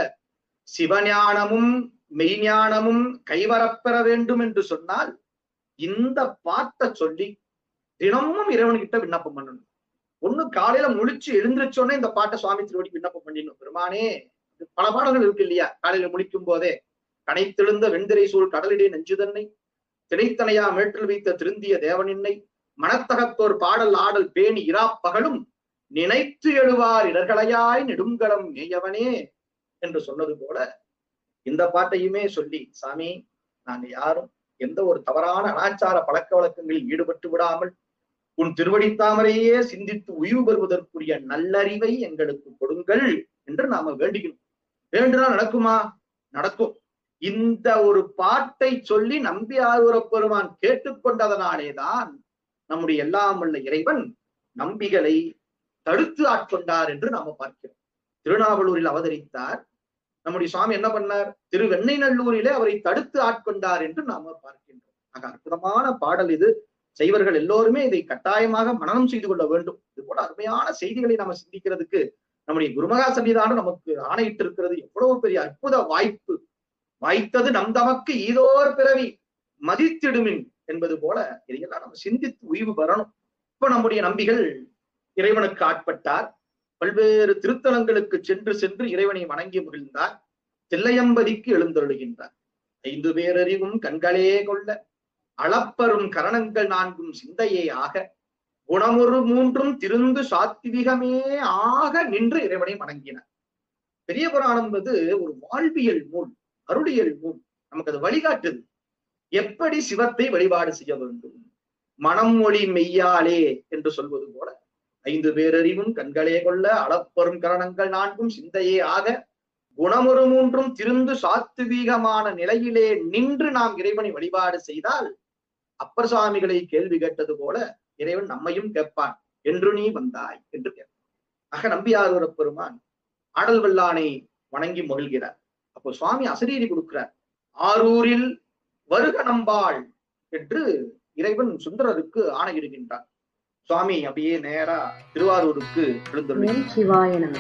சிவஞானமும் மெய்ஞானமும் கைவரப்பெற வேண்டும் என்று சொன்னால் இந்த பாட்டை சொல்லி தினமும் இறைவன்கிட்ட விண்ணப்பம் பண்ணணும் ஒண்ணு காலையில முழிச்சு எழுந்திரிச்சோன்னே இந்த பாட்டை சுவாமி திருவடி விண்ணப்பம் பண்ணிடணும் பெருமானே பல பாடல்கள் இருக்கு இல்லையா காலையில முழிக்கும் போதே கனைத்தெழுந்த வெண்திரை சூழ் கடலிடே நெஞ்சுதன்னை திணைத்தனையா மேற்றில் வைத்த திருந்திய தேவனின்னை மனத்தகத்தோர் பாடல் ஆடல் பேணி இராப்பகலும் நினைத்து எழுவார் இடர்களையாய் நெடுங்கலம் மேயவனே என்று சொன்னது போல இந்த பாட்டையுமே சொல்லி சாமி நாங்க யாரும் எந்த ஒரு தவறான அனாச்சார பழக்க வழக்கங்களில் ஈடுபட்டு விடாமல் உன் திருவடித்தாமரையே சிந்தித்து உய்வு பெறுவதற்குரிய நல்லறிவை எங்களுக்கு கொடுங்கள் என்று நாம வேண்டிக்கணும் வேண்டுனா நடக்குமா நடக்கும் இந்த ஒரு பாட்டை சொல்லி நம்பி ஆரூர பெருமான் கேட்டுக்கொண்டதனாலேதான் நம்முடைய எல்லாம் உள்ள இறைவன் நம்பிகளை தடுத்து ஆட்கொண்டார் என்று நாம பார்க்கிறோம் திருநாவலூரில் அவதரித்தார் நம்முடைய சுவாமி என்ன பண்ணார் திரு வெண்ணைநல்லூரிலே அவரை தடுத்து ஆட்கொண்டார் என்று நாம பார்க்கின்றோம் ஆக அற்புதமான பாடல் இது செய்வர்கள் எல்லோருமே இதை கட்டாயமாக மனனம் செய்து கொள்ள வேண்டும் இது போல அருமையான செய்திகளை நாம சிந்திக்கிறதுக்கு நம்முடைய குருமகா சன்னிதானம் நமக்கு ஆணையிட்டு இருக்கிறது எவ்வளவு பெரிய அற்புத வாய்ப்பு வாய்த்தது நம் தமக்கு ஈதோர் பிறவி மதித்திடுமின் என்பது போல இதையெல்லாம் நம்ம சிந்தித்து உய்வு பெறணும் இப்ப நம்முடைய நம்பிகள் இறைவனுக்கு ஆட்பட்டார் பல்வேறு திருத்தலங்களுக்கு சென்று சென்று இறைவனை வணங்கி மகிழ்ந்தார் தில்லையம்பதிக்கு எழுந்தருளுகின்றார் ஐந்து பேரறிவும் கண்களே கொள்ள அளப்பரும் கரணங்கள் நான்கும் சிந்தையே ஆக குணமொரு மூன்றும் திருந்து சாத்விகமே ஆக நின்று இறைவனை வணங்கினார் பெரிய புராணம் என்பது ஒரு வாழ்வியல் நூல் அருளியல் நூல் நமக்கு அது வழிகாட்டுது எப்படி சிவத்தை வழிபாடு செய்ய வேண்டும் மனம் மொழி மெய்யாலே என்று சொல்வது போல ஐந்து பேரறிவும் கண்களே கொள்ள அளப்பெரும் கரணங்கள் நான்கும் சிந்தையே ஆக குணமொரு மூன்றும் திருந்து சாத்துவீகமான நிலையிலே நின்று நாம் இறைவனை வழிபாடு செய்தால் அப்பர் சுவாமிகளை கேள்வி கேட்டது போல இறைவன் நம்மையும் கேட்பான் என்று நீ வந்தாய் என்று கேட்பான் ஆக நம்பியாரூர பெருமான் ஆடல் வல்லானை வணங்கி மகிழ்கிறார் அப்போ சுவாமி அசரீரி கொடுக்கிறார் ஆரூரில் வருக நம்பாள் என்று இறைவன் சுந்தரருக்கு ஆணையிடுகின்றார் சுவாமி அப்படியே நேரா திருவாரூருக்கு எழுந்துள்ளி ஓம் சிவாய நம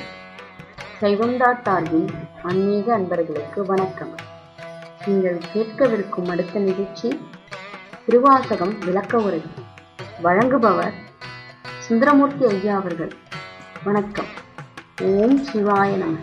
சைவந்தாட்டார்வின் ஆன்மீக அன்பர்களுக்கு வணக்கம் நீங்கள் கேட்கவிருக்கும் அடுத்த நிகழ்ச்சி திருவாசகம் விளக்க உரை வழங்குபவர் சுந்தரமூர்த்தி ஐயா அவர்கள் வணக்கம் ஓம் சிவாய நம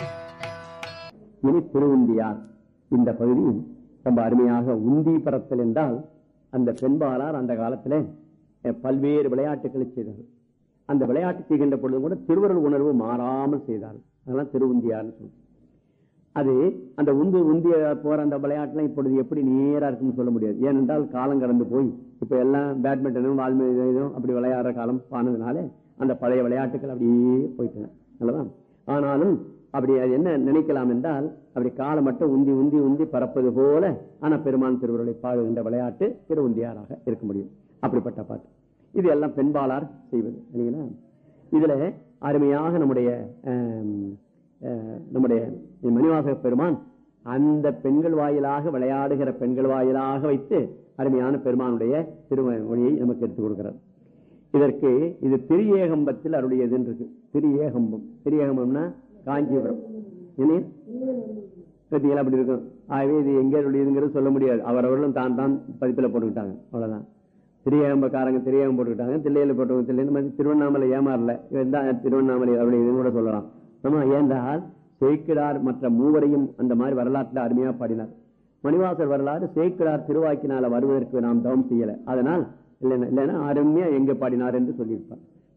இனி திருவுந்தியார் இந்த பகுதி ரொம்ப அருமையாக உந்தி பரத்தல் என்றால் அந்த பெண்பாளார் அந்த காலத்துல அஹ், பல்வேறு விளையாட்டுகளை செய்தார்கள் அந்த விளையாட்டு செய்கின்ற பொழுது கூட திருவருள் உணர்வு மாறாமல் செய்தார் அதெல்லாம் திருவுந்தியார்னு சொல்லுவோம் அது அந்த உந்து உந்திய போற அந்த விளையாட்டுலாம் இப்பொழுது எப்படி நேரா இருக்குன்னு சொல்ல முடியாது ஏனென்றால் காலம் கடந்து போய் இப்ப எல்லாம் பேட்மிண்டனும் வால்மீ இதும் அப்படி விளையாடுற காலம் ஆனதுனால அந்த பழைய விளையாட்டுகள் அப்படியே போயிட்டன நல்லதா ஆனாலும் அப்படி அது என்ன நினைக்கலாம் என்றால் அப்படி காலம் மட்டும் உந்தி உந்தி உந்தி பறப்பது போல ஆனா பெருமான் திருவுருளை பாடுகின்ற விளையாட்டு திருவுந்தியாராக இருக்க முடியும் அப்படிப்பட்ட பாட்டு இது எல்லாம் பெண்பாளார் செய்வது இல்லைங்களா இதுல அருமையாக நம்முடைய ஆம், அஹ், நம்முடைய மணிவாசக பெருமான் அந்த பெண்கள் வாயிலாக விளையாடுகிற பெண்கள் வாயிலாக வைத்து அருமையான பெருமானுடைய திருமொழியை நமக்கு எடுத்துக் கொடுக்கிறார் இதற்கு இது திரியேகம்பத்தில் அருடையதுன்னு இருக்கு திரியேகம்பம் திரியேகம்பம்னா காஞ்சிபுரம் என்ன பத்தியெல்லாம் அப்படி இருக்கும் ஆகவே இது எங்கே அருடையதுங்கிறது சொல்ல முடியாது அவரவர்களும் தான் தான் பதிப்பில் போட்டுக்கிட்டாங்க அவ்வளவுதான் திரியேகம்பக்காரங்க திரியேகம் போட்டுக்கிட்டாங்க தில்லையில போட்டவங்க தில்லை இந்த மாதிரி திருவண்ணாமலை ஏமாறல இவன் தான் திருவண்ணாமலை அவருடையதுன்னு கூட சொல்லலாம் நம்ம ஏந்தால் சேக்கிடார் மற்ற மூவரையும் அந்த மாதிரி வரலாற்றுல அருமையா பாடினார் மணிவாசர் வரலாறு சேக்கிடார் திருவாக்கினால வருவதற்கு நாம் தவம் செய்யல அதனால் இல்லைன்னா இல்லைன்னா அருமையா எங்க பாடினார் என்று சொல்லியிருப்பார்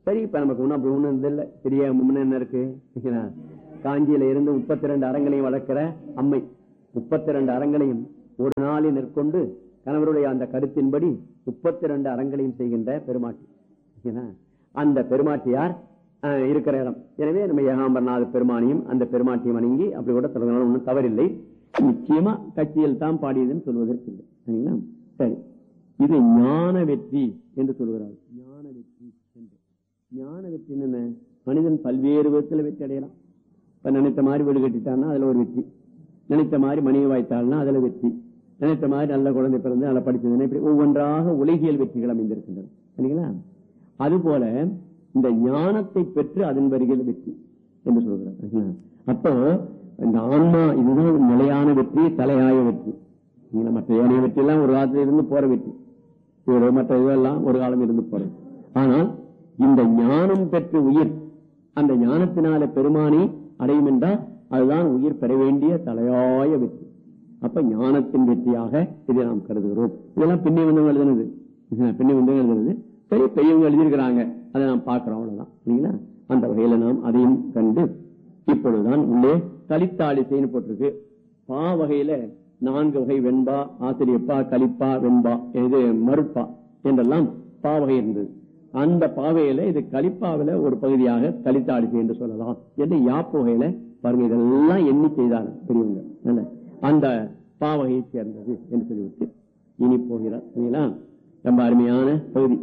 சரி இப்ப நமக்கு ஒண்ணும் அப்படி ஒண்ணும் இது இல்லை பெரிய முன்ன என்ன இருக்கு சரிங்களா? காஞ்சியில இருந்து முப்பத்தி ரெண்டு அரங்களையும் வளர்க்கிற அம்மை முப்பத்தி ரெண்டு அரங்களையும் ஒரு நாளில் நிற்கொண்டு கணவருடைய அந்த கருத்தின்படி முப்பத்தி ரெண்டு அரங்களையும் செய்கின்ற பெருமாட்டி சரிங்களா? அந்த பெருமாட்டியார் அஹ், இருக்கிற இடம் எனவே நம்ம ஏகாம்பரநாத பெருமானியும் அந்த பெருமாட்டியும் வணங்கி அப்படி கூட தொடங்கினாலும் ஒன்றும் தவறில்லை நிச்சயமா கட்சியில் தான் பாடியதுன்னு சொல்வதற்கு இல்லை சரிங்களா சரி இது ஞான வெற்றி என்று சொல்கிறார் ஞான வெற்றி என்று ஞான வெற்றி என்ன மனிதன் பல்வேறு விதத்துல வெற்றி அடையலாம் இப்ப நினைத்த மாதிரி வீடு கட்டிட்டான்னா அதுல ஒரு வெற்றி நினைத்த மாதிரி மணியை வாய்த்தாள்னா அதுல வெற்றி நினைத்த மாதிரி நல்ல குழந்தை பிறந்து நல்லா படிச்சதுன்னா இப்படி ஒவ்வொன்றாக உலகியல் வெற்றிகள் அமைந்திருக்கின்றன சரிங்களா அதுபோல இந்த ஞானத்தை பெற்று அதன் வரிகள் வெற்றி என்று சொல்கிறார் சரிங்களா? அப்போ இந்த ஆன்மா இதுதான் நிலையான வெற்றி தலையாய வெற்றி நீங்க மற்ற ஏனைய வெற்றி எல்லாம் ஒரு காலத்துல இருந்து போற வெற்றி இவ்வளவு மற்ற இதெல்லாம் ஒரு காலம் இருந்து போறது ஆனால் இந்த ஞானம் பெற்ற உயிர் அந்த ஞானத்தினால பெருமானி அடையும் என்றால் அதுதான் உயிர் பெற வேண்டிய தலையாய வெற்றி அப்ப ஞானத்தின் வெற்றியாக இதை நாம் கருதுகிறோம் இதெல்லாம் பின்னி வந்தவங்க எழுதுனது பின்னி வந்தவங்க எழுதுனது சரி பெரியவங்க எழுதியிருக்கிறாங்க அதை நாம் பார்க்கிறோம் அவ்வளவுதான் இல்லைங்களா அந்த வகையில நாம் அதையும் கண்டு இப்பொழுதுதான் உள்ளே கலித்தாளிசைன்னு போட்டிருக்கு பா வகையில நான்கு வகை வெண்பா ஆசிரியப்பா கலிப்பா வெண்பா இது மறுப்பா என்றெல்லாம் பா வகை இருந்தது அந்த பாவையில இது கலிப்பாவில ஒரு பகுதியாக கலித்தாளிசை என்று சொல்லலாம் என்று யாப்பு வகையில பாருங்க இதெல்லாம் எண்ணி செய்தாங்க பெரியவங்க நல்ல அந்த பாவகையை சேர்ந்தது என்று சொல்லிவிட்டு இனி போகிறார் சரிங்களா ரொம்ப அருமையான பகுதி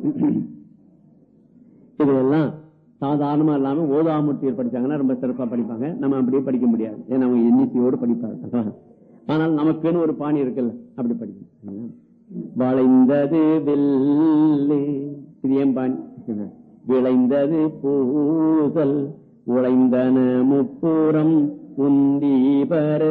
இதெல்லாம் சாதாரணமா இல்லாம ஓதாமூர்த்தியர் படிச்சாங்கன்னா ரொம்ப சிறப்பா படிப்பாங்க நம்ம அப்படியே படிக்க முடியாது ஏன்னா அவங்க எண்ணிக்கையோடு படிப்பாங்க ஆனால் நமக்குன்னு ஒரு பாணி இருக்குல்ல அப்படி படிக்கணும் வளைந்தது வெள்ளி இது ஏன் பாணி விளைந்தது பூசல் உழைந்தன முப்புறம் உந்தி பர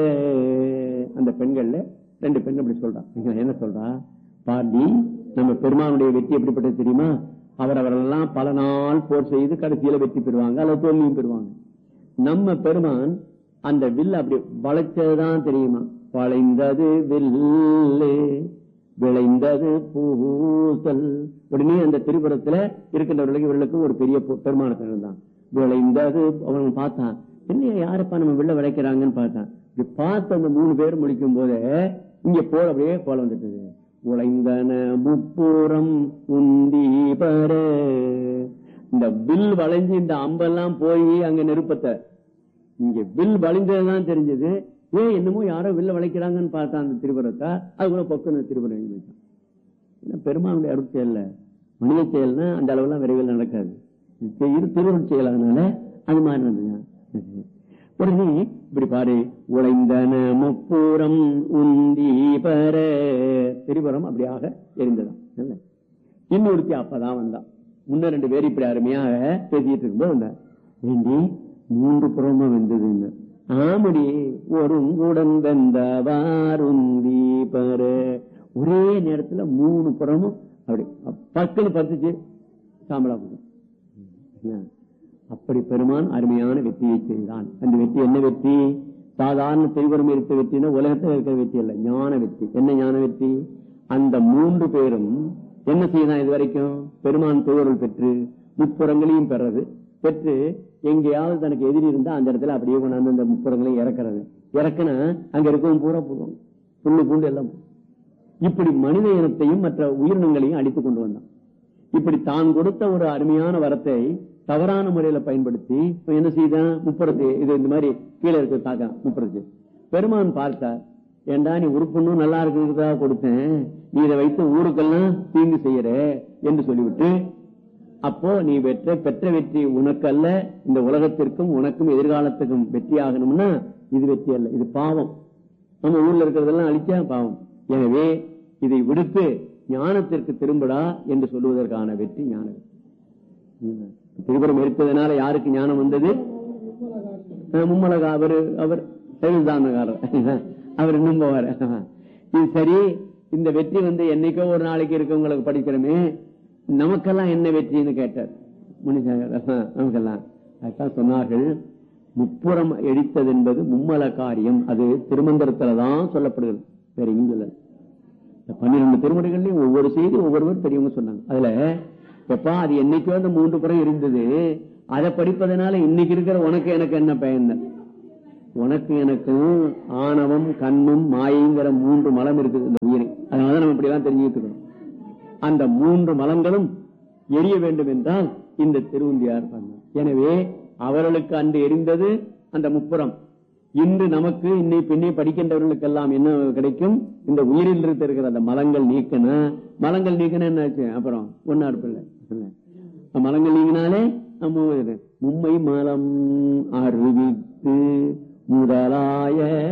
அந்த பெண்கள்ல ரெண்டு பெண் அப்படி சொல்றா நீங்க என்ன சொல்றா பாண்டி நம்ம பெருமானுடைய வெற்றி எப்படிப்பட்டது தெரியுமா அவர் அவரெல்லாம் பல நாள் போர் செய்து கடைசியில வெற்றி பெறுவாங்க அல்லது தோல்வியும் பெறுவாங்க நம்ம பெருமான் அந்த வில் அப்படி வளைச்சதுதான் தெரியுமா வளைந்தது வில்லு விளைந்தது பூசல் உடனே அந்த திரிபுரத்துல இருக்கின்றவர்களுக்கு இவர்களுக்கு ஒரு பெரிய பெ- பெருமானத்தில் இருந்தான் விளைந்தது அவன் பார்த்தான் என்ன யாருப்பா நம்ம வில்ல விளைக்கிறாங்கன்னு பார்த்தான் இப்படி பார்த்து அந்த மூணு பேர் முடிக்கும் போது இங்க போல அப்படியே போல வந்துட்டது உழைந்தன முப்புறம் உந்தி பர இந்த வில் வளைஞ்சு இந்த அம்பெல்லாம் போய் அங்க நெருப்பத்தை இங்க வில் வளைந்ததுதான் தெரிஞ்சது ஏன் என்னமோ யாரோ வில்ல வளைக்கிறாங்கன்னு பார்த்தா அந்த திருபுரத்தை அது கூட பக்கம் திருபுரம் எழுதி வச்சான் ஏன்னா பெருமானுடைய அருள் செயல்ல மனித செயல்னா அந்த அளவுலாம் விரைவில் நடக்காது இது இரு திருவருள் செயல் அதனால அது மாதிரி நடந்தது உடனே இப்படி பாரு உழைந்தன முப்புறம் உந்தி பர திரிபுரம் அப்படியாக எரிந்ததாம் இல்ல? இன்னொருத்தி அப்பதான் வந்தான் முன்ன ரெண்டு பேர் இப்படி அருமையாக பேசிட்டு இருக்கும்போது வந்தா வேண்டி மூன்று புறமா வெந்தது ஆமடி ஒரு உடன் வெந்தவாருந்தி பர ஒரே நேரத்துல மூணு புறமும் அப்படி பக்குன்னு பத்துச்சு சாம்பலா போகும் என்ன? அப்படி பெருமான் அருமையான வெற்றியை செய்தான் அந்த வெற்றி என்ன வெற்றி சாதாரண தெய்வரம் இருக்க வெற்றினா உலகத்தில் இருக்கிற வெற்றி அல்ல ஞான வெற்றி என்ன ஞான வெற்றி அந்த மூன்று பேரும் என்ன செய்தான் இது வரைக்கும் பெருமான் திருவருள் பெற்று முப்புறங்களையும் பெறது பெற்று எங்கேயாவது தனக்கு எதிரி இருந்தா அந்த இடத்துல அப்படியே கொண்டாந்து அந்த முப்புறங்களையும் இறக்குறது இறக்குனா அங்க இருக்கவும் பூரா போடுவாங்க புல்லு பூண்டு எல்லாம் போடும். இப்படி மனித இனத்தையும் மற்ற உயிரினங்களையும் அழித்துக் கொண்டு வந்தான் இப்படி தான் கொடுத்த ஒரு அருமையான வரத்தை தவறான முறையில பயன்படுத்தி இப்ப என்ன செய்தான் முப்புறத்து இது இந்த மாதிரி கீழே இருக்க தாக்கா முப்புறத்து பெருமான் பார்த்தார் ஏண்டா நீ உறுப்புன்னும் நல்லா இருக்கிறதுக்காக கொடுத்தேன் நீ இதை வைத்து ஊருக்கெல்லாம் தீங்கு செய்யற என்று சொல்லிவிட்டு அப்போ நீ வெற்ற பெற்ற வெற்றி உனக்கு அல்ல இந்த உலகத்திற்கும் உனக்கும் எதிர்காலத்துக்கும் வெற்றி ஆகணும்னா இது வெற்றி அல்ல இது பாவம் நம்ம ஊர்ல இருக்கிறதெல்லாம் அழிச்சா பாவம் எனவே இதை விடுத்து ஞானத்திற்கு திரும்படா என்று சொல்லுவதற்கான வெற்றி ஞான வெற்றி திருபுரம் இருப்பதனால யாருக்கு ஞானம் வந்தது அஹ் மும்மலகா அவரு அவர் சைவதானகாரர் அவர் இன்னும் போவார் இது சரி இந்த வெற்றி வந்து என்னைக்கோ ஒரு நாளைக்கு இருக்கவங்களுக்கு படிக்கிறோமே நமக்கெல்லாம் என்ன வெற்றின்னு கேட்டார் முனிசாகர் நமக்கெல்லாம் அதுதான் சொன்னார்கள் முப்புறம் எடித்தது என்பது மும்மல காரியம் அது திருமந்திரத்துல தான் சொல்லப்படுகிறது வேற எங்கேயும் சொல்லல இந்த பன்னிரண்டு திருமுறைகள்லயும் ஒவ்வொரு செய்தி ஒவ்வொருவர் பெரியவங்க சொன்னாங்க அதுல எப்பா அது என்னைக்கோ அந்த மூன்று புறம் இருந்தது அதை படிப்பதனால இன்னைக்கு இருக்கிற உனக்கு எனக்கு என்ன பயன் உனக்கு எனக்கும் ஆணவம் கண்ணும் மாயங்கிற மூன்று மலம் இருக்குது இந்த உயிரை அதனால நம்ம இப்படி எல்லாம் தெரிஞ்சுக்கிட்டு இருக்கோம் அந்த மூன்று மலங்களும் எரிய வேண்டும் என்றால் இந்த திருவுந்தியார் பண்ணார் எனவே அவர்களுக்கு அன்று எரிந்தது அந்த முப்புறம் இன்று நமக்கு இன்னை பின்னே படிக்கின்றவர்களுக்கெல்லாம் என்ன கிடைக்கும் இந்த உயிரில் இருக்கிற அந்த மலங்கள் நீக்கணும் மலங்கள் நீக்கணும் என்னாச்சு அப்புறம் ஒன்னா இருப்பில்லை மலங்கள் நீங்கினாலே நம்ம மும்மை மலம் அறிவித்து முதலாய